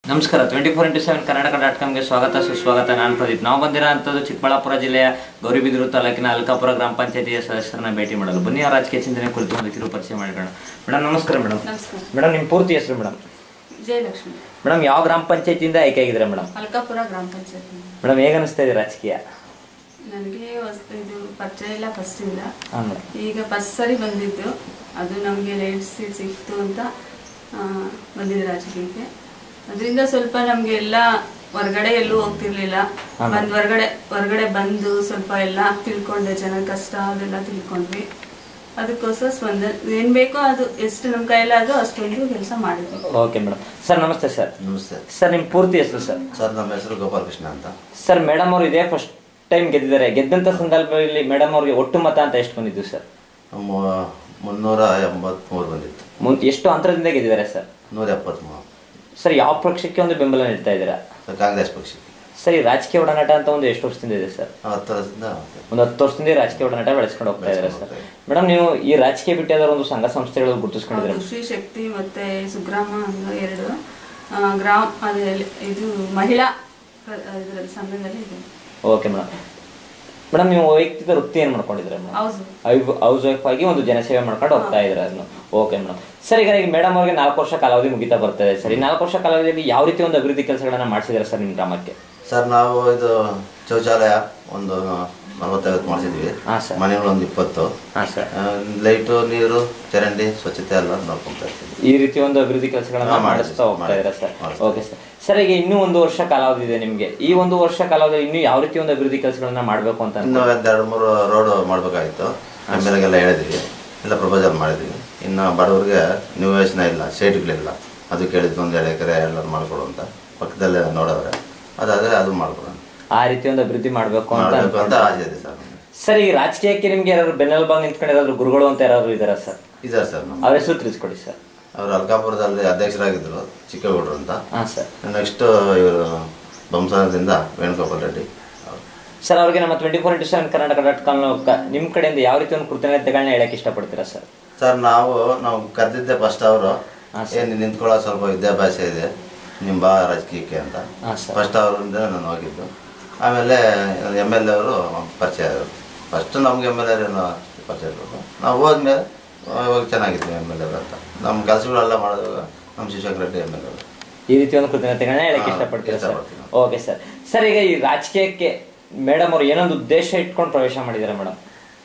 ನಮಸ್ಕಾರ twenty four into seven Karnataka dot ಕಾಮ್ಗೆ ಸ್ವಾಗತ ಸುಸ್ವಾಗತ ನಾನು ಪ್ರದೀಪ್ ನಾವು ಬಂದಿರೋ ಅಂಥದ್ದು ಚಿಕ್ಕಬಳ್ಳಾಪುರ ಜಿಲ್ಲೆಯ ಗೌರಿಬಿದೂರು ತಾಲೂಕಿನ ಅಲ್ಕಾಪುರ ಗ್ರಾಮ ಪಂಚಾಯತಿಯ ಸದಸ್ಯರನ್ನ ಭೇಟಿ ಮಾಡಲು ಬನ್ನಿ ಆ ರಾಜಕೀಯ ಚಿಂತನೆ ಕುರಿತು ಒಂದು ಕಿರು ಪರಿಚಯ ಮಾಡಿಕೊಳ್ಳೋಣ ಮೇಡಮ್ ನಮಸ್ಕಾರ ಮೇಡಮ್ ನಮಸ್ಕಾರ ಮೇಡಮ್ ನಿಮ್ಮ ಪೂರ್ತಿ ಹೆಸರು ಮೇಡಮ್ ಜಯಲಕ್ಷ್ಮಿ ಮೇಡಮ್ ಯಾವ ಗ್ರಾಮ ಪಂಚಾಯತಿಯಿಂದ ಆಯ್ಕೆ ಆಗಿದ್ದೀರಾ ಮೇಡಮ್ ಅಲ್ಕಾಪುರ ಗ್ರಾಮ ಪಂಚಾಯತ್ ಮೇಡಮ್ ಹೇಗೆ ಅನಿಸ್ತಾ ಇದೆ ರಾಜಕೀಯ ನನಗೆ ಹೊಸ್ತು ಇದು ಪರಿಚಯ ಇಲ್ಲ ಫಸ್ಟಿಂದ ಹಾಂ ಮೇಡಮ್ ಈಗ ಫಸ್ಟ್ ಸರಿ ಬಂದಿದ್ದು ಅದು ನಮಗೆ ಲೇಟ್ ಸೀಟ್ ಸಿಕ್ತು ಅಂತ ಆ, ಬಂದಿದ್ದು ರಾಜಕೀಯಕ್ಕೆ ಅದರಿಂದ ಸ್ವಲ್ಪ ನಮಗೆ ಎಲ್ಲ ಹೊರಗಡೆ ಎಲ್ಲೂ ಹೋಗ್ತಿರ್ಲಿಲ್ಲ ಬಂದ್ ಹೊರಗಡೆ ಹೊರಗಡೆ ಬಂದು ಸ್ವಲ್ಪ ಎಲ್ಲ ತಿಳ್ಕೊಂಡೆ ಜನ ಕಷ್ಟ ಅದೆಲ್ಲ ತಿಳ್ಕೊಂಡ್ವಿ ಅದಕ್ಕೋಸ್ಕರ ಸ್ಪಂದನೆ ಏನ್ ಬೇಕೋ ಅದು ಎಷ್ಟು ನಮ್ಮ ಕೈಲಾದೋ ಅಷ್ಟೊಂದು ಕೆಲಸ ಮಾಡಿದ್ವಿ ಓಕೆ ಮೇಡಮ್ ಸರ್ ನಮಸ್ತೆ ಸರ್ ನಮಸ್ತೆ ಸರ್ ನಿಮ್ಮ ಪೂರ್ತಿ ಹೆಸರು ಸರ್ ಸರ್ ನಮ್ಮ ಹೆಸರು ಗೋಪಾಲಕೃಷ್ಣ ಅಂತ ಸರ್ ಮೇಡಮ್ ಅವರು ಇದೇ ಫಸ್ಟ್ ಟೈಮ್ ಗೆದ್ದಿದ್ದಾರೆ ಗೆದ್ದಂಥ ಸಂದರ್ಭದಲ್ಲಿ ಮೇಡಮ್ ಅವ್ರಿಗೆ ಒಟ್ಟು ಮತ ಅಂತ ಎಷ್ಟು ಬಂದಿದ್ದು ಸರ್ ಮು- ಮುನ್ನೂರ ಎಂಬತ್ಮೂರು ಬಂದಿತ್ತು ಮುನ್ ಎಷ್ಟು ಅಂತರದಿಂದ ಗೆದ್ದಿದ್ದಾರೆ ಸರ್ ನೂರ ಎಪ್ಪತ್ಮೂರು ಸರ್ ಯಾವ ಪಕ್ಷಕ್ಕೆ ಒಂದು ಬೆಂಬಲ ನೀಡ್ತಾ ಇದ್ದೀರಾ ಸರ್ ಕಾಂಗ್ರೆಸ್ ಪಕ್ಷಕ್ಕೆ ಸರ್ ಈ ರಾಜಕೀಯ ಒಡನಾಟ ಅಂತ ಒಂದು ಎಷ್ಟು ವರ್ಷದಿಂದ ಇದೆ ಸರ್ ನಾವು ಹತ್ತು ವರ್ಷದಿಂದ ಒಂದು ಹತ್ತು ವರ್ಷದಿಂದ ಈ ರಾಜಕೀಯ ಒಡನಾಟ ಬೆಳೆಸ್ಕೊಂಡು ಹೋಗ್ತಾ ಇದ್ದಾರೆ ಸರ್ ಮೇಡಮ್ ನೀವು ಈ ರಾಜಕೀಯ ಬಿಟ್ಟು ಯಾವ್ದಾದ್ರು ಒಂದು ಸಂಘ ಸಂಸ್ಥೆಗಳು ಗುರುತಿಸ್ಕೊಂಡಿದ್ರೆ ಹೌದು, ಶ್ರೀ ಶಕ್ತಿ ಮತ್ತೆ ಸುಗ್ರಾಮ ಅನ್ನೋ ಎರಡು ಆ, ಗ್ರಾಮ ಅದೇ ಇದು ಮಹಿಳಾ ಪ್ರ- ಇದ್ರಲ್ಲಿ ಸಂಘದಲ್ಲಿ ಇದೆ ಓಕೆ ಮೇಡಮ್ ಮೇಡಮ್ ನೀವು ವೈಯಕ್ತಿಕ ವೃತ್ತಿ ಏನು ಮಾಡ್ಕೊಂಡಿದ್ರೆ ಮೇಡಮ್ ಹೌದು ಹೌಸ್ ವೈಫ್ ಆಗಿ ಒಂದು ಜನಸೇವೆ ಮಾಡ್ಕೊಂಡು ಹೋಗ್ತಾ ಇದ್ದಾರೆ ಅದನ್ನು ಓಕೆ ಮೇಡಮ್ ಸರ್ ಈಗ ಈಗ ಮೇಡಮ್ ಅವ್ರಿಗೆ ನಾಲ್ಕು ವರ್ಷ ಕಾಲಾವಧಿ ಮುಗಿತಾ ಬರ್ತದೆ ಸರ್ ಈ ನಾಲ್ಕು ವರ್ಷ ಕಾಲಾವಧಿಯಲ್ಲಿ ಯಾವ ರೀತಿ ಒಂದು ಅಭಿವೃದ್ಧಿ ಕೆಲಸಗಳನ್ನ ಮಾಡಿಸಿದ್ದಾರೆ ಸರ್ ನಿಮ್ಮ ಗ್ರಾಮಕ್ಕೆ ಸರ್ ನಾವು ಇದು ಶೌಚಾಲಯ ಒಂದು ನಲವತ್ತೈವತ್ತು ಮಾಡಿಸಿದ್ವಿ ಹಾಂ ಸರ್ ಮನೆಗಳು ಒಂದು ಇಪ್ಪತ್ತು ಹಾಂ ಸರ್ ಆ, ಲೈಟು ನೀರು ಚರಂಡಿ ಸ್ವಚ್ಛತೆ ಎಲ್ಲ ನೋಡ್ಕೊಂತಾ ಇರ್ತೀವಿ ಈ ರೀತಿ ಒಂದು ಅಭಿವೃದ್ಧಿ ಕೆಲಸಗಳನ್ನ ಹಾ, ಮಾಡಿಸ್ತಾ ಮಾಡಿಸ್ತಾ- ಹೋಗ್ತಾ ಇದ್ದಾರೆ ಸರ್ ಮಾಡಿಸ್ತಾ. ಓಕೆ ಸರ್ ಸರ್ ಈಗ ಇನ್ನೂ ಒಂದು ವರ್ಷ ಕಾಲಾವಧಿ ಇದೆ ನಿಮಗೆ ಈ ಒಂದು ವರ್ಷ ಕಾಲಾವಧಿ ಇನ್ನೂ ಯಾವ ರೀತಿ ಒಂದು ಅಭಿವೃದ್ಧಿ ಕೆಲಸಗಳನ್ನ ಮಾಡಬೇಕು ಅಂತ ಇನ್ನು ಒಂದು ಎರಡು ಮೂರು ರೋಡ್ ಮಾಡಬೇಕಾಗಿತ್ತು ಎಮ್ ಎಲ್ ಎಗೆಲ್ಲ ಹೇಳಿದ್ವಿ ಎಲ್ಲ ಪ್ರಪೋಸಲ್ ಮಾಡಿದ್ವಿ ಇನ್ನು ಬಡವರಿಗೆ ನಿವೇಶನ ಇಲ್ಲ ಶೇಡ್ಗಳಿಲ್ಲ ಅದು ಕೇಳಿದ್ದು ಒಂದು ಎರಡು ಎಕರೆ ಎಲ್ಲರೂ ಮಾಡ್ಕೊಡು ಅಂತ ಪಕ್ಕದಲ್ಲೇ ನೋಡವ್ರೆ ಅದಾದರೆ ಅದು ಮಾಡ್ಕೊಡೋಣ ಆ ರೀತಿ ಒಂದು ಅಭಿವೃದ್ಧಿ ಮಾಡಬೇಕು ಅಂತ ಮಾಡಬೇಕು ಅಂತ ಅನ್ಕೊಂಡ್ರೆ. ಆಸೆ ಇದೆ ಸರ್ ನಮ್ಗೆ. ಸರ್ ಈ ರಾಜಕೀಯಕ್ಕೆ ನಿಮ್ಗೆ ಯಾರು ಬೆನ್ನೆಲುಬಾಗಿ ನಿಂತ್ಕೊಂಡು ಯಾರಾದ್ರು ಗುರುಗಳು ಅಂತ ಯಾರಾದ್ರು ಇದಾರ ಸರ್ ಇದ್ದಾರೆ ಸರ್ ನಮ್ಮ ಅವ್ರ ಹೆಸರು ತಿಳಿಸ್ಕೊಡಿ ಸರ್ ಅವರು ಅಲ್ಕಾಪುರದಲ್ಲಿ ಅಧ್ಯಕ್ಷರಾಗಿದ್ದರು ಚಿಕ್ಕಗೌಡರು ಅಂತ ಹಾಂ ಸರ್ ನೆಕ್ಸ್ಟ್ ಇವರು ಬಂಸಾರದಿಂದ ವೇಣುಗೋಪಾಲ್ ರೆಡ್ಡಿ ಅವ್ರು. ಸರ್ ಅವ್ರಿಗೆ ನಮ್ಮ twenty four into seven Karnataka dot com ನಿಮ್ಮ ಕಡೆಯಿಂದ ಯಾವ ರೀತಿ ಒಂದು ಕೃತಜ್ಞತೆಗಳನ್ನ ಹೇಳಕ್ಕೆ ಇಷ್ಟಪಡ್ತೀರಾ ಸರ್ ಸರ್ ನಾವು ನಾವು ಕರೆದಿದ್ದೆ ಫಸ್ಟ್ ಅವರು ಹಾಂ ಏನು ನಿಂತ್ಕೊಳ್ಳೋ ಸ್ವಲ್ಪ ವಿದ್ಯಾಭ್ಯಾಸ ಇದೆ ನಿಮ್ಮ ಬಾ ರಾಜಕೀಯಕ್ಕೆ ಅಂತ ಹಾಂ ಸರ್ ಫಸ್ಟ್ ಅವರಿಂದ ನಾನು ಹೋಗಿದ್ದು ಆಮೇಲೆ ಎಮ್ ಎಲ್ ಎ ಅವರು ಪರಿಚಯ ಆದರು ಫಸ್ಟ್ ನಮ್ಗೆ ಎಮ್ ಎಲ್ ಎ ಪರಿಚಯ ಆದರು ನಾವು ಹೋದ್ಮೇಲೆ ಇವಾಗ ಚೆನ್ನಾಗಿದ್ವಿ ಎಮ್ ಎಲ್ ಎ ಅಂತ ನಮ್ಮ ಕೆಲಸಗಳೆಲ್ಲ ಮಾಡಿದಾಗ ನಮ್ಮ Shivashankara Reddy M L A ಈ ರೀತಿ ಒಂದು ಕೃತಜ್ಞತೆಗಳನ್ನ ಹೇಳಕ್ಕೆ ಹಾ, ಇಷ್ಟಪಡ್ತೀರಾ ಸರ್ ಇಷ್ಟಪಡ್ತೀನಿ. ಓಕೆ ಸರ್ ಸರ್ ಈಗ ಈ ರಾಜಕೀಯಕ್ಕೆ ಮೇಡಮ್ ಅವರು ಏನೊಂದು ಉದ್ದೇಶ ಇಟ್ಕೊಂಡು ಪ್ರವೇಶ ಮಾಡಿದ್ದಾರೆ ಮೇಡಮ್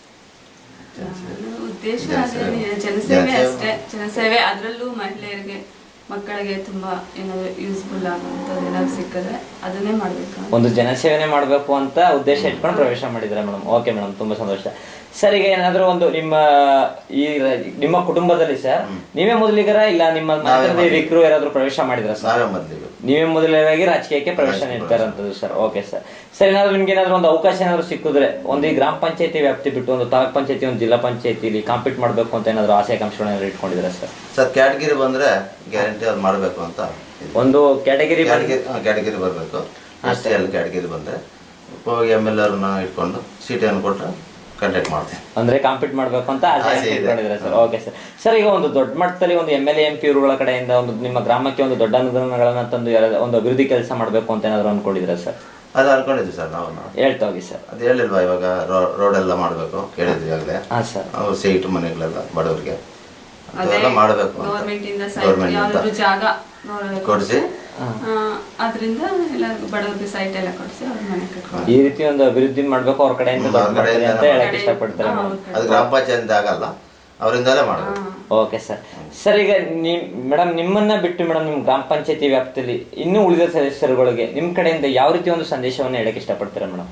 ನಾನು ಉದ್ದೇಶ ಜನಸೇವೆ. ಅದೇನಿದೆ, ಜನಸೇವೆ ಜನಸೇವೆ. ಅಷ್ಟೇ ಜನಸೇವೆ ಅದರಲ್ಲೂ ಮಹಿಳೆಯರಿಗೆ ಮಕ್ಕಳಿಗೆ ತುಂಬಾ ಏನಾದ್ರು ಯೂಸ್ಫುಲ್ ಆಗುವಂಥದ್ದು ಏನಾದ್ರು ಸಿಕ್ಕಿದ್ರೆ ಅದನ್ನೇ ಮಾಡ್ಬೇಕು ಅಂತ. ಒಂದು ಜನಸೇವನೆ ಮಾಡಬೇಕು ಅಂತ ಉದ್ದೇಶ ಇಟ್ಕೊಂಡು ಪ್ರವೇಶ ಮಾಡಿದ್ದಾರೆ ಮೇಡಮ್ ಓಕೆ ಮೇಡಮ್ ತುಂಬಾ ಸಂತೋಷ ಸರ್ ಈಗ ಏನಾದರೂ ಒಂದು ನಿಮ್ಮ ಈ ರ- ನಿಮ್ಮ ಕುಟುಂಬದಲ್ಲಿ ಸರ್ ನೀವೇ ಮೊದಲಿಗರ ಇಲ್ಲ ನಿಮ್ಮ ನಾವೇ ಮನೆತನದ ಹಿರಿಕರು ಯಾರಾದ್ರೂ ಪ್ರವೇಶ ಮಾಡಿದ್ರ ಸರ್ ನಾವೇ ಮೊದಲಿಗೆ ನೀವೇ ಮೊದಲನೇದಾಗಿ ರಾಜಕೀಯಕ್ಕೆ ಪ್ರವೇಶ ರಾಜಕೀಯ ನೀಡ್ತಾ ಇರೋಂಥದ್ದು ಸರ್ ಓಕೆ ಸರ್ ಸರ್ ಏನಾದ್ರು ನಿಮ್ಗೆ ಏನಾದ್ರು ಒಂದು ಅವಕಾಶ ಏನಾದ್ರು ಸಿಕ್ಕಿದ್ರೆ ಒಂದು ಈ ಗ್ರಾಮ ಪಂಚಾಯತಿ ವ್ಯಾಪ್ತಿ ಬಿಟ್ಟು ಒಂದು ತಾಲೂಕ್ ಪಂಚಾಯತಿ ಒಂದು ಜಿಲ್ಲಾ ಪಂಚಾಯತಿಲಿ ಕಾಂಪೀಟ್ ಮಾಡಬೇಕು ಅಂತ ಏನಾದ್ರು ಆಸೆ ಆಕಾಂಕ್ಷೆಗಳನ್ನ ಇಟ್ಕೊಂಡಿದ್ದೀರಾ ಸರ್ ಸರ್ ಕ್ಯಾಟಗಿರಿ ಬಂದರೆ ಗ್ಯಾರಂಟಿ ಅದು ಮಾಡಬೇಕು ಅಂತ ಇದೆ. ಒಂದು ಕ್ಯಾಟಗಿರಿ ಕ್ಯಾಟಗಿರಿ ಕ್ಯಾಟಗಿರಿ ಬರಬೇಕು ಎಸ್ ಟಿ ಎಲ್ ಕ್ಯಾಟಗಿರಿ ಬಂದರೆ ಹೋಗಿ ಎಮ್ ಎಲ್ ಅವ್ರನ್ನ ಇಟ್ಕೊಂಡು ಸೀಟನ್ನು ಕೊಟ್ಟರೆ ಕಂಟೆಕ್ಟ್ ಮಾಡ್ತೀನಿ ಅಂದ್ರೆ ಕಾಂಪೀಟ್ ಮಾಡಬೇಕು ಅಂತ ಆಸೆ ಆಸೆ ಇದೆ. ಇಟ್ಕೊಂಡಿದ್ದೀರಾ ಸರ್ ಓಕೆ ಸರ್ ಸರ್ ಈಗ ಒಂದು ದೊಡ್ಡ ಮಟ್ಟದಲ್ಲಿ ಒಂದು ಎಮ್ ಎಲ್ ಎಂ ಪಿ ಇವರುಗಳ ಕಡೆಯಿಂದ ಒಂದು ನಿಮ್ಮ ಗ್ರಾಮಕ್ಕೆ ಒಂದು ದೊಡ್ಡ ಅನುದಾನಗಳನ್ನ ತಂದು ಯಾರಾದ್ರು ಒಂದು ಅಭಿವೃದ್ಧಿ ಕೆಲಸ ಮಾಡಬೇಕು ಅಂತ ಏನಾದ್ರು ಅನ್ಕೊಂಡಿದ್ದೀರಾ ಸರ್ ಅದು ಅನ್ಕೊಂಡಿದ್ವಿ ಸರ್ ನಾವು ಹೇಳ್ತಾ ಹೋಗಿ ಸರ್ ಅದು ಹೇಳಿಲ್ವಾ ಇವಾಗ ರೋಡ್ ಎಲ್ಲ ಮಾಡಬೇಕು ಹೇಳಿದ್ವಿ ಆಗಲೇ ಹಾ ಸರ್ ಅವ್ರು ಸೀಟ್ ಮನೆಗಳೆಲ್ಲ ಬಡವರಿಗೆ ಅದೇ ಅದೆಲ್ಲ ಮಾಡಬೇಕು ಗೌರ್ಮೆಂಟ್ ಇಂದ ಸೈಟ್ ಗೌರ್ಮೆಂಟ್ ಯಾವ್ದಾದ್ರು ಅಂತ ಜಾಗ ನೋಡಬೇಕು ಕೊಡಿಸಿ ಅದರಿಂದ ಎಲ್ಲರಿಗೂ ಬಡವರಿಗೆ ಸೈಟ್ ಎಲ್ಲ ಕೊಡಿಸಿ ಅವ್ರ ಮನೆ ಕಟ್ಕೊಂಡು ಈ ರೀತಿ ಒಂದು ಅಭಿವೃದ್ಧಿ ಮಾಡ್ಬೇಕು ಅವ್ರ ಕಡೆಯಿಂದ ಹ್ಮ್, ದೊಡ್ಡ ಅವ್ರ ಮಟ್ಟದಲ್ಲಿ ಕಡೆಯಿಂದ ಅಂತ ಹೇಳಕ್ ಕಡೆ- ಇಷ್ಟಪಡ್ತಾರೆ ಹಾ, ಮೇಡಮ್ ಅವ್ರ ಕಡೆ. ಅದು ಗ್ರಾಮ ಪಂಚಾಯತ್ ಆಗಲ್ಲ ಅವರಿಂದಲೇ ಮಾಡಬೇಕು ಓಕೆ ಸರ್ ಸರ್ ಈಗ ನಿಮ್ ಮೇಡಮ್ ನಿಮ್ಮನ್ನ ಬಿಟ್ಟು ಮೇಡಮ್ ನಿಮ್ ಗ್ರಾಮ ಪಂಚಾಯತಿ ವ್ಯಾಪ್ತಿಯಲ್ಲಿ ಇನ್ನೂ ಉಳಿದ ಸದಸ್ಯರುಗಳಿಗೆ ನಿಮ್ ಕಡೆಯಿಂದ ಯಾವ ರೀತಿ ಒಂದು ಸಂದೇಶವನ್ನು ಹೇಳಕ್ ಇಷ್ಟಪಡ್ತೀರಾ ಮೇಡಮ್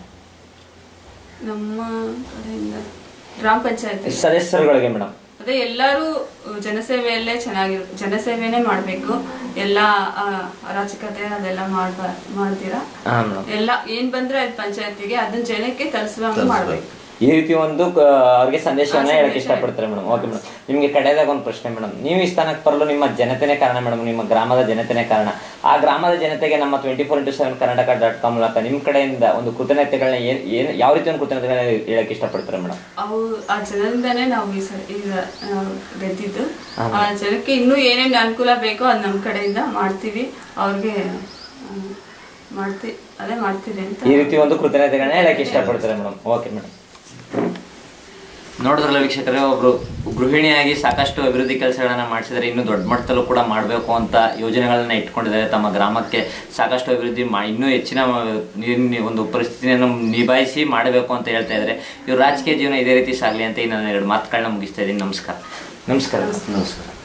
ನಮ್ಮ ಕಡೆಯಿಂದ ಗ್ರಾಮ ಪಂಚಾಯತಿ ಸದಸ್ಯರುಗಳಿಗೆ ಮೇಡಮ್ ಅದೇ ಎಲ್ಲರೂ ಜನಸೇವೆಯಲ್ಲೇ ಚೆನ್ನಾಗಿರು ಜನಸೇವೆನೇ ಮಾಡಬೇಕು ಎಲ್ಲ ಆ, ಅರಾಜಕತೆ ಅದೆಲ್ಲ ಮಾಡ್ಬಾ ಮಾಡ್ತೀರಾ ಹಾ ಮೇಡಮ್ ಎಲ್ಲ ಏನ್ ಬಂದ್ರೆ ಅದು ಪಂಚಾಯತಿಗೆ ಅದನ್ನ ಜನಕ್ಕೆ ತಲುಪಿಸುವಂಗ ತಲುಪಿಸ್ಬೇಕು. ಮಾಡ್ಬೇಕು ಈ ರೀತಿ ಒಂದು ಆ, ಅವ್ರಿಗೆ ಸಂದೇಶವನ್ನ ಹಾ, ಹೇಳಕ್ ಸಂದೇಶ ಇಷ್ಟಪಡ್ತಾರೆ ಮೇಡಮ್ ಓಕೆ ಮೇಡಮ್ ನಿಮಗೆ ಕಡೆಯದಾಗ ಒಂದು ಪ್ರಶ್ನೆ ಮೇಡಮ್ ನೀವು ಈ ಸ್ಥಾನಕ್ಕೆ ಬರಲು ನಿಮ್ಮ ಜನತೆನೇ ಕಾರಣ ಮೇಡಮ್ ನಿಮ್ಮ ಗ್ರಾಮದ ಜನತೆನೇ ಕಾರಣ ಆ ಗ್ರಾಮದ ಜನತೆಗೆ ನಮ್ಮ twenty four into seven Karnataka dot com ಮೂಲಕ ನಿಮ್ಮ ಕಡೆಯಿಂದ ಒಂದು ಕೃತಜ್ಞತೆಗಳನ್ನ ಏನ್ ಏನು ಯಾವ ರೀತಿ ಒಂದು ಕೃತಜ್ಞತೆಗಳನ್ನ ಹೇಳಕ್ ಇಷ್ಟಪಡ್ತಾರೆ ಮೇಡಮ್ ಅವು ಆ ಜನದಿಂದಾನೇ ನಾವು ಈ ಸ ಈಗ ಆ, ಗೆದ್ದಿದ್ದು ಆ ಜನಕ್ಕೆ ಇನ್ನೂ ಏನೇನು ಅನುಕೂಲ ಬೇಕೋ ಅದು ನಮ್ಮ ಕಡೆಯಿಂದ ಮಾಡ್ತೀವಿ ಅವ್ರಿಗೆ ಆ, ಮಾಡ್ತಿ ಅದೇ ಮಾಡ್ತೀವಿ ಅಂತ ಈ ರೀತಿ ಒಂದು ಕೃತಜ್ಞತೆಗಳನ್ನ ಹೇಳಕ್ ಇಷ್ಟಪಡ್ತಾರೆ ಮೇಡಮ್ ಓಕೆ ಮೇಡಮ್ ನೋಡಿದ್ರಲ್ಲ ವೀಕ್ಷಕರೇ ಒಬ್ರು ಗೃಹಿಣಿಯಾಗಿ ಸಾಕಷ್ಟು ಅಭಿವೃದ್ಧಿ ಕೆಲಸಗಳನ್ನ ಮಾಡಿಸಿದರೆ ಇನ್ನು ದೊಡ್ಡ ಮಟ್ಟದಲ್ಲೂ ಕೂಡ ಮಾಡಬೇಕು ಅಂತ ಯೋಜನೆಗಳನ್ನ ಇಟ್ಕೊಂಡಿದ್ದಾರೆ ತಮ್ಮ ಗ್ರಾಮಕ್ಕೆ ಸಾಕಷ್ಟು ಅಭಿವೃದ್ಧಿ ಮಾ ಇನ್ನೂ ಹೆಚ್ಚಿನ ನೀರಿನ ಒಂದು ಪರಿಸ್ಥಿತಿಯನ್ನು ನಿಭಾಯಿಸಿ ಮಾಡಬೇಕು ಅಂತ ಹೇಳ್ತಾ ಇದ್ದಾರೆ ಇವ್ರ ರಾಜಕೀಯ ಜೀವನ ಇದೇ ರೀತಿ ಸಾಗಲಿ ಅಂತ ಈ ನಾನು ಎರಡು ಮಾತುಗಳನ್ನ ಮುಗಿಸ್ತಾ ಇದ್ದೀನಿ ನಮಸ್ಕಾರ ನಮಸ್ಕಾರ ನಮಸ್ಕಾರ